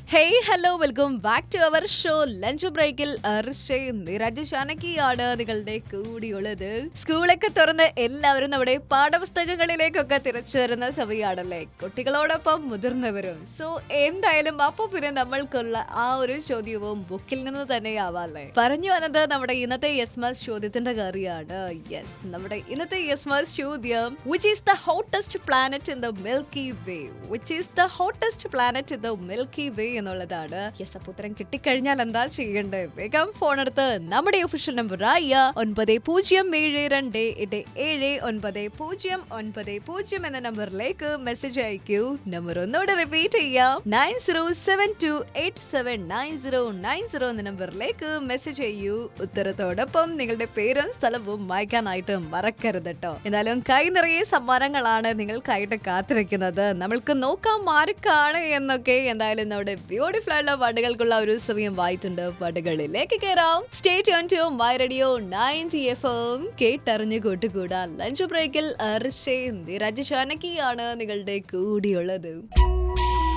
hey hello welcome back to our show lunch ബ്രേക്കിൽ നിരജ് ഷാനക്കിയാണ് നിങ്ങളുടെ കൂടിയുള്ളത് സ്കൂളൊക്കെ തുറന്ന് എല്ലാവരും നമ്മുടെ പാഠപുസ്തകങ്ങളിലേക്കൊക്കെ തിരച്ചു വരുന്ന സമയമാണല്ലേ കുട്ടികളോടൊപ്പം മുതിർന്നവരും സോ എന്തായാലും അപ്പൊ പിന്നെ നമ്മൾക്കുള്ള ആ ഒരു ചോദ്യവും ബുക്കിൽ നിന്ന് തന്നെയാവാല്ലേ പറഞ്ഞു വന്നത് നമ്മുടെ ഇന്നത്തെ യെസ് മസ് ചോദ്യത്തിന്റെ കാര്യമാണ് യെസ് നമ്മുടെ ഇന്നത്തെ യെസ് മസ് ചോദ്യം which is the hottest planet in the milky way which is the hottest planet in the milky way എന്നുള്ളതാണ് യെസ് അപ്പൊ ഉത്തരം കിട്ടിക്കഴിഞ്ഞാൽ എന്താ ചെയ്യേണ്ടത് വേഗം ഫോൺ എടുത്ത് നമ്മുടെ ഒഫീഷ്യൽ നമ്പർ ആയ ഒൻപത് പൂജ്യം ഏഴ് രണ്ട് എട്ട് ഏഴ് ഒൻപത് പൂജ്യം ഒൻപത് പൂജ്യം എന്ന നമ്പറിലേക്ക് മെസ്സേജ് അയക്കൂ നമ്പർ ഒന്നുകൂടെ റിപ്പീറ്റ് ചെയ്യാം nine zero seven two eight seven nine zero nine zero എന്ന നമ്പറിലേക്ക് മെസ്സേജ് ചെയ്യൂ ഉത്തരത്തോടൊപ്പം നിങ്ങളുടെ പേരും സ്ഥലവും വായിക്കാനായിട്ട് മറക്കരുത് കേട്ടോ എന്തായാലും കൈ നിറയെ സമ്മാനങ്ങളാണ് നിങ്ങൾക്കായിട്ട് കാത്തിരിക്കുന്നത് നമ്മൾക്ക് നോക്കാം ആർക്കാണ് എന്നൊക്കെ എന്തായാലും നമ്മുടെ ബ്യൂട്ടിഫുൾ ആയിട്ടുള്ള പാട്ടുകൾക്കുള്ള ഒരു സമയം വായിട്ടുണ്ട് പാട്ടുകളിലേക്ക് കയറാം സ്റ്റേറ്റ് ഓൺ to my radio ninety F M കേട്ടറിഞ്ഞു കൂട്ടുകൂടാ ലഞ്ച് ബ്രേക്കിൽ അർഷേ നിരജ് ചാനക്കിയാണ് നിങ്ങളുടെ കൂടിയുള്ളത്